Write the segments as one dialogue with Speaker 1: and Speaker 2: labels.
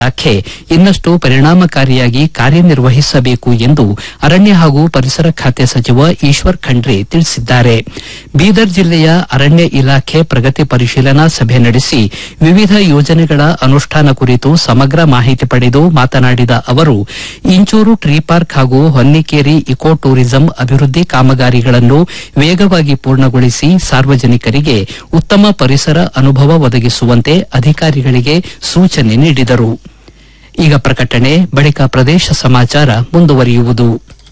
Speaker 1: ಇಲಾಖೆ ಇನ್ನಷ್ಟು ಪರಿಣಾಮಕಾರಿಯಾಗಿ ಕಾರ್ಯನಿರ್ವಹಿಸಬೇಕು ಎಂದು ಅರಣ್ಯ ಹಾಗೂ ಪರಿಸರ ಖಾತೆ ಸಚಿವ ಈಶ್ವರ್ ಖಂಡ್ರೆ ತಿಳಿಸಿದ್ದಾರೆ ಬೀದರ್ ಜಿಲ್ಲೆಯ ಅರಣ್ಯ ಇಲಾಖೆ ಪ್ರಗತಿ ಪರಿಶೀಲನಾ ಸಭೆ ನಡೆಸಿ ವಿವಿಧ ಯೋಜನೆಗಳ ಅನುಷ್ಠಾನ ಕುರಿತು ಸಮಗ್ರ ಮಾಹಿತಿ ಪಡೆದು ಮಾತನಾಡಿದ ಅವರು ಇಂಚೂರು ಟ್ರೀ ಪಾರ್ಕ್ ಹಾಗೂ ಹೊನ್ನಿಕೇರಿ ಇಕೋ ಟೂರಿಸಂ ಅಭಿವೃದ್ಧಿ ಕಾಮಗಾರಿಗಳನ್ನು ವೇಗವಾಗಿ ಪೂರ್ಣಗೊಳಿಸಿ ಸಾರ್ವಜನಿಕರಿಗೆ ಉತ್ತಮ ಪರಿಸರ ಅನುಭವ ಒದಗಿಸುವಂತೆ ಅಧಿಕಾರಿಗಳಿಗೆ ಸೂಚನೆ ನೀಡಿದರು ಈಗ ಪ್ರಕಟಣೆ ಬಳಿಕ ಪ್ರದೇಶ ಸಮಾಚಾರ ಮುಂದುವರಿಯುವುದು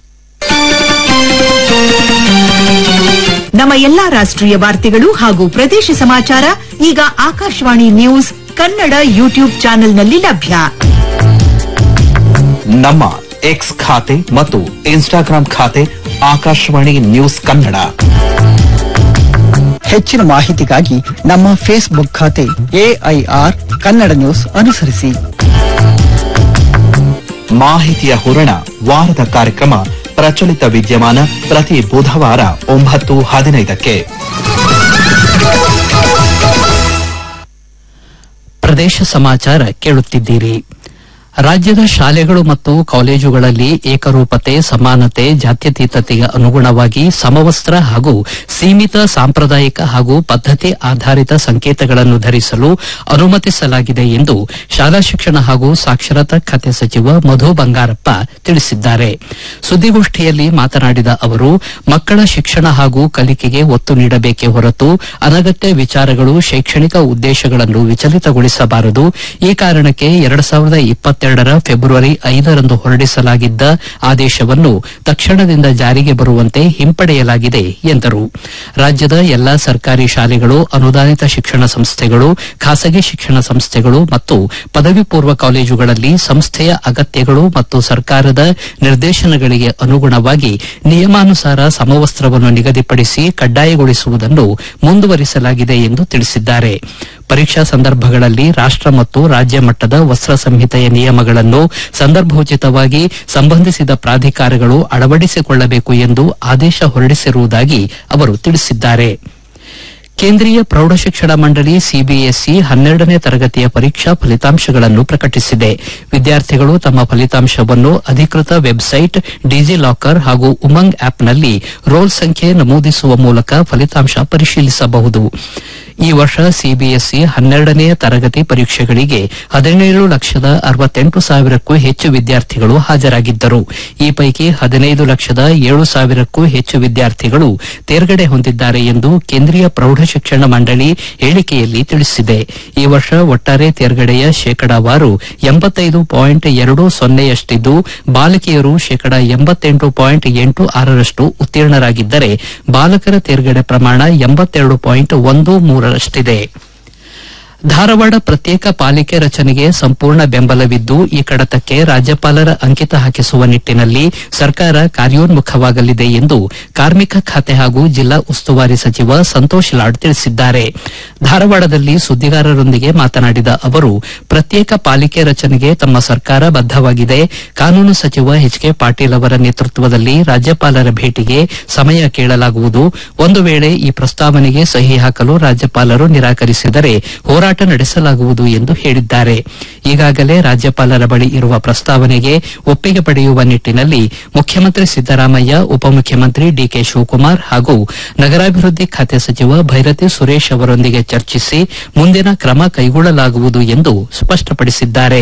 Speaker 2: ನಮ್ಮ ಎಲ್ಲಾ ರಾಷ್ಟ್ರೀಯ ವಾರ್ತೆಗಳು ಹಾಗೂ ಪ್ರದೇಶ ಸಮಾಚಾರ ಈಗ ಆಕಾಶವಾಣಿ ನ್ಯೂಸ್ ಕನ್ನಡ ಯೂಟ್ಯೂಬ್ ಚಾನೆಲ್ನಲ್ಲಿ ಲಭ್ಯ
Speaker 3: ನಮ್ಮ ಎಕ್ಸ್ ಖಾತೆ ಮತ್ತು ಇನ್ಸ್ಟಾಗ್ರಾಂ ಖಾತೆ ಆಕಾಶವಾಣಿ ನ್ಯೂಸ್ ಕನ್ನಡ
Speaker 4: ಹೆಚ್ಚಿನ ಮಾಹಿತಿಗಾಗಿ ನಮ್ಮ ಫೇಸ್ಬುಕ್ ಖಾತೆ ಎಐಆರ್ ಕನ್ನಡ ನ್ಯೂಸ್ ಅನುಸರಿಸಿ
Speaker 3: ಮಾಹಿತಿಯ ಹೂರಣ ವಾರದ ಕಾರ್ಯಕ್ರಮ ಪ್ರಚಲಿತ ವಿದ್ಯಮಾನ ಪ್ರತಿ ಬುಧವಾರ ಒಂಬತ್ತು ಹದಿನೈದಕ್ಕೆ
Speaker 1: ಪ್ರದೇಶ ಸಮಾಚಾರ ಕೇಳುತ್ತಿದ್ದೀರಿ ರಾಜ್ಯದ ಶಾಲೆಗಳು ಮತ್ತು ಕಾಲೇಜುಗಳಲ್ಲಿ ಏಕರೂಪತೆ ಸಮಾನತೆ ಜಾತ್ಯತೀತತೆಗೆ ಅನುಗುಣವಾಗಿ ಸಮವಸ್ತ್ರ ಹಾಗೂ ಸೀಮಿತ ಸಾಂಪ್ರದಾಯಿಕ ಹಾಗೂ ಪದ್ದತಿ ಆಧಾರಿತ ಸಂಕೇತಗಳನ್ನು ಧರಿಸಲು ಅನುಮತಿಸಲಾಗಿದೆ ಎಂದು ಶಾಲಾ ಶಿಕ್ಷಣ ಹಾಗೂ ಸಾಕ್ಷರತಾ ಖಾತೆ ಸಚಿವ ಮಧು ಬಂಗಾರಪ್ಪ ತಿಳಿಸಿದ್ದಾರೆ ಸುದ್ದಿಗೋಷ್ಠಿಯಲ್ಲಿ ಮಾತನಾಡಿದ ಅವರು ಮಕ್ಕಳ ಶಿಕ್ಷಣ ಹಾಗೂ ಕಲಿಕೆಗೆ ಒತ್ತು ನೀಡಬೇಕೇ ಹೊರತು ಅನಗತ್ಯ ವಿಚಾರಗಳು ಶೈಕ್ಷಣಿಕ ಉದ್ದೇಶಗಳನ್ನು ವಿಚಲಿತಗೊಳಿಸಬಾರದು ಈ ಕಾರಣಕ್ಕೆ ಎರಡು ಸಾವಿರದ ಇಪ್ಪತ್ತೆರಡರ ಫೆಬ್ರವರಿ ಐದರಂದು ಹೊರಡಿಸಲಾಗಿದ್ದ ಆದೇಶವನ್ನು ತಕ್ಷಣದಿಂದ ಜಾರಿಗೆ ಬರುವಂತೆ ಹಿಂಪಡೆಯಲಾಗಿದೆ ಎಂದರು ರಾಜ್ಯದ ಎಲ್ಲಾ ಸರ್ಕಾರಿ ಶಾಲೆಗಳು ಅನುದಾನಿತ ಶಿಕ್ಷಣ ಸಂಸ್ಥೆಗಳು ಖಾಸಗಿ ಶಿಕ್ಷಣ ಸಂಸ್ಥೆಗಳು ಮತ್ತು ಪದವಿ ಪೂರ್ವ ಕಾಲೇಜುಗಳಲ್ಲಿ ಸಂಸ್ಥೆಯ ಅಗತ್ಯಗಳು ಮತ್ತು ಸರ್ಕಾರದ ನಿರ್ದೇಶನಗಳಿಗೆ ಅನುಗುಣವಾಗಿ ನಿಯಮಾನುಸಾರ ಸಮವಸ್ತ್ರವನ್ನು ನಿಗದಿಪಡಿಸಿ ಕಡ್ಡಾಯಗೊಳಿಸುವುದನ್ನು ಮುಂದುವರಿಸಲಾಗಿದೆ ಎಂದು ತಿಳಿಸಿದ್ದಾರೆ ಪರೀಕ್ಷಾ ಸಂದರ್ಭಗಳಲ್ಲಿ ರಾಷ್ಟ ಮತ್ತು ರಾಜ್ಯ ಮಟ್ಟದ ವಸ್ತ್ರ ಸಂಹಿತೆಯ ನಿಯಮಗಳನ್ನು ಸಂದರ್ಭೋಚಿತವಾಗಿ ಸಂಬಂಧಿಸಿದ ಪ್ರಾಧಿಕಾರಗಳು ಅಳವಡಿಸಿಕೊಳ್ಳಬೇಕು ಎಂದು ಆದೇಶ ಹೊರಡಿಸಿರುವುದಾಗಿ ಅವರು ತಿಳಿಸಿದ್ದಾರೆ ಕೇಂದ್ರೀಯ ಪ್ರೌಢಶಿಕ್ಷಣ ಮಂಡಳಿ ಸಿಬಿಎಸ್ಇ ಹನ್ನೆರಡನೇ ತರಗತಿಯ ಪರೀಕ್ಷಾ ಫಲಿತಾಂಶಗಳನ್ನು ಪ್ರಕಟಿಸಿದೆ ವಿದ್ಯಾರ್ಥಿಗಳು ತಮ್ಮ ಫಲಿತಾಂಶವನ್ನು ಅಧಿಕೃತ ವೆಬ್ಸೈಟ್ ಡಿಜಿ ಲಾಕರ್ ಹಾಗೂ ಉಮಂಗ್ ಆಪ್ನಲ್ಲಿ ರೋಲ್ ಸಂಖ್ಯೆ ನಮೂದಿಸುವ ಮೂಲಕ ಫಲಿತಾಂಶ ಪರಿಶೀಲಿಸಬಹುದು ಈ ವರ್ಷ ಸಿಬಿಎಸ್ಇ ಹನ್ನೆರಡನೇ ತರಗತಿ ಪರೀಕ್ಷೆಗಳಿಗೆ ಹದಿನೇಳು ಲಕ್ಷದ ಅರವತ್ತೆಂಟು ಸಾವಿರಕ್ಕೂ ಹೆಚ್ಚು ವಿದ್ಯಾರ್ಥಿಗಳು ಹಾಜರಾಗಿದ್ದರು ಈ ಪೈಕಿ ಹದಿನೈದು ಲಕ್ಷದ ಏಳು ಸಾವಿರಕ್ಕೂ ಹೆಚ್ಚು ವಿದ್ಯಾರ್ಥಿಗಳು ತೇರ್ಗಡೆ ಹೊಂದಿದ್ದಾರೆ ಎಂದು ಕೇಂದ್ರೀಯ ಪ್ರೌಢಶಿಕ್ಷಣ ಮಂಡಳಿ ಹೇಳಿಕೆಯಲ್ಲಿ ತಿಳಿಸಿದೆ ಈ ವರ್ಷ ಒಟ್ಟಾರೆ ತೇರ್ಗಡೆಯ ಶೇಕಡಾವಾರು ಎಂಬತ್ತೈದು ಪಾಯಿಂಟ್ ಎರಡು ಸೊನ್ನೆಯಷ್ಟಿದ್ದು ಬಾಲಕಿಯರು ಶೇಕಡ ಎಂಬತ್ತೆಂಟು ಪಾಯಿಂಟ್ ಎಂಟು ಆರರಷ್ಟು ಉತ್ತೀರ್ಣರಾಗಿದ್ದರೆ ಬಾಲಕರ ತೇರ್ಗಡೆ ಪ್ರಮಾಣ ಎಂಬತ್ತೆರಡು ಪಾಯಿಂಟ್ ಒಂದು ಮೂರರಷ್ಟಿದೆ ಧಾರವಾಡ ಪ್ರತ್ಯೇಕ ಪಾಲಿಕೆ ರಚನೆಗೆ ಸಂಪೂರ್ಣ ಬೆಂಬಲವಿದ್ದು ಈ ಕಡತಕ್ಕೆ ರಾಜ್ಯಪಾಲರ ಅಂಕಿತ ಹಾಕಿಸುವ ನಿಟ್ಟಿನಲ್ಲಿ ಸರ್ಕಾರ ಕಾರ್ಯೋನ್ಮುಖವಾಗಲಿದೆ ಎಂದು ಕಾರ್ಮಿಕ ಖಾತೆ ಹಾಗೂ ಜಿಲ್ಲಾ ಉಸ್ತುವಾರಿ ಸಚಿವ ಸಂತೋಷ್ ಲಾಡ್ ತಿಳಿಸಿದ್ದಾರೆ ಧಾರವಾಡದಲ್ಲಿ ಸುದ್ದಿಗಾರರೊಂದಿಗೆ ಮಾತನಾಡಿದ ಅವರು ಪ್ರತ್ಯೇಕ ಪಾಲಿಕೆ ರಚನೆಗೆ ತಮ್ಮ ಸರ್ಕಾರ ಬದ್ದವಾಗಿದೆ ಕಾನೂನು ಸಚಿವ ಎಚ್ ಕೆ ಪಾಟೀಲ್ ಅವರ ನೇತೃತ್ವದಲ್ಲಿ ರಾಜ್ಯಪಾಲರ ಭೇಟಿಗೆ ಸಮಯ ಕೇಳಲಾಗುವುದು ಒಂದು ವೇಳೆ ಈ ಪ್ರಸ್ತಾವನೆಗೆ ಸಹಿ ಹಾಕಲು ರಾಜ್ಯಪಾಲರು ನಿರಾಕರಿಸಿದರೆ ಹೋರಾಟ ನಡೆಸಲಾಗುವುದು ಎಂದು ಹೇಳಿದ್ದಾರೆ ಈಗಾಗಲೇ ರಾಜ್ಯಪಾಲರ ಬಳಿ ಇರುವ ಪ್ರಸ್ತಾವನೆಗೆ ಒಪ್ಪಿಗೆ ಪಡೆಯುವ ನಿಟ್ಟಿನಲ್ಲಿ ಮುಖ್ಯಮಂತ್ರಿ ಸಿದ್ದರಾಮಯ್ಯ ಉಪಮುಖ್ಯಮಂತ್ರಿ ಡಿಕೆ ಶಿವಕುಮಾರ್ ಹಾಗೂ ನಗರಾಭಿವೃದ್ಧಿ ಖಾತೆ ಸಚಿವ ಭೈರತಿ ಸುರೇಶ್ ಅವರೊಂದಿಗೆ ಚರ್ಚಿಸಿ ಮುಂದಿನ ಕ್ರಮ ಕೈಗೊಳ್ಳಲಾಗುವುದು ಎಂದು ಸ್ಪಷ್ಟಪಡಿಸಿದ್ದಾರೆ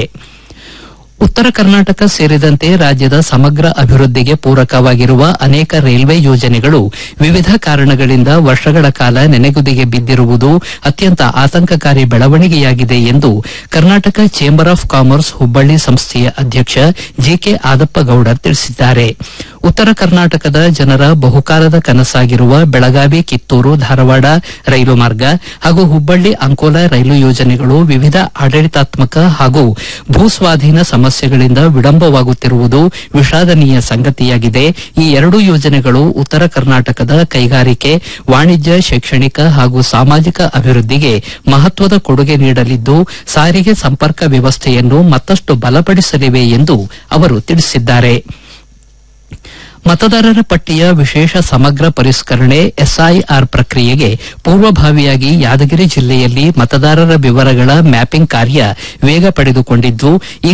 Speaker 1: ಉತ್ತರ ಕರ್ನಾಟಕ ಸೇರಿದಂತೆ ರಾಜ್ಯದ ಸಮಗ್ರ ಅಭಿವೃದ್ಧಿಗೆ ಪೂರಕವಾಗಿರುವ ಅನೇಕ ರೈಲ್ವೆ ಯೋಜನೆಗಳು ವಿವಿಧ ಕಾರಣಗಳಿಂದ ವರ್ಷಗಳ ಕಾಲ ನೆನೆಗುದಿಗೆ ಬಿದ್ದಿರುವುದು ಅತ್ಯಂತ ಆತಂಕಕಾರಿ ಬೆಳವಣಿಗೆಯಾಗಿದೆ ಎಂದು Karnataka chamber of commerce Hubballi ಸಂಸ್ಥೆಯ ಅಧ್ಯಕ್ಷ ಜಿಕೆ ಆದಪ್ಪಗೌಡ ತಿಳಿಸಿದ್ದಾರೆ ಉತ್ತರ ಕರ್ನಾಟಕದ ಜನರ ಬಹುಕಾಲದ ಕನಸಾಗಿರುವ ಬೆಳಗಾವಿ ಕಿತ್ತೂರು ಧಾರವಾಡ ರೈಲು ಮಾರ್ಗ ಹಾಗೂ ಹುಬ್ಬಳ್ಳಿ ಅಂಕೋಲ ರೈಲು ಯೋಜನೆಗಳು ವಿವಿಧ ಆಡಳಿತಾತ್ಮಕ ಹಾಗೂ ಭೂಸ್ವಾಧೀನ ಸಮಸ್ಯೆಗಳಿಂದ ವಿಳಂಬವಾಗುತ್ತಿರುವುದು ವಿಷಾದನೀಯ ಸಂಗತಿಯಾಗಿದೆ ಈ ಎರಡೂ ಯೋಜನೆಗಳು ಉತ್ತರ ಕರ್ನಾಟಕದ ಕೈಗಾರಿಕೆ ವಾಣಿಜ್ಯ ಶೈಕ್ಷಣಿಕ ಹಾಗೂ ಸಾಮಾಜಿಕ ಅಭಿವೃದ್ಧಿಗೆ ಮಹತ್ವದ ಕೊಡುಗೆ ನೀಡಲಿದ್ದು ಸಾರಿಗೆ ಸಂಪರ್ಕ ವ್ಯವಸ್ಥೆಯನ್ನು ಮತ್ತಷ್ಟು ಬಲಪಡಿಸಲಿವೆ ಎಂದು ಅವರು ತಿಳಿಸಿದ್ದಾರೆ ಮತದಾರರ ಪಟ್ಟಿಯ ವಿಶೇಷ ಸಮಗ್ರ ಪರಿಷ್ಕರಣೆ ಎಸ್ಐಆರ್ ಪ್ರಕ್ರಿಯೆಗೆ ಪೂರ್ವಭಾವಿಯಾಗಿ ಯಾದಗಿರಿ ಜಿಲ್ಲೆಯಲ್ಲಿ ಮತದಾರರ ವಿವರಗಳ ಮ್ಯಾಪಿಂಗ್ ಕಾರ್ಯ ವೇಗ ಪಡೆದುಕೊಂಡಿದ್ದು ಈಗ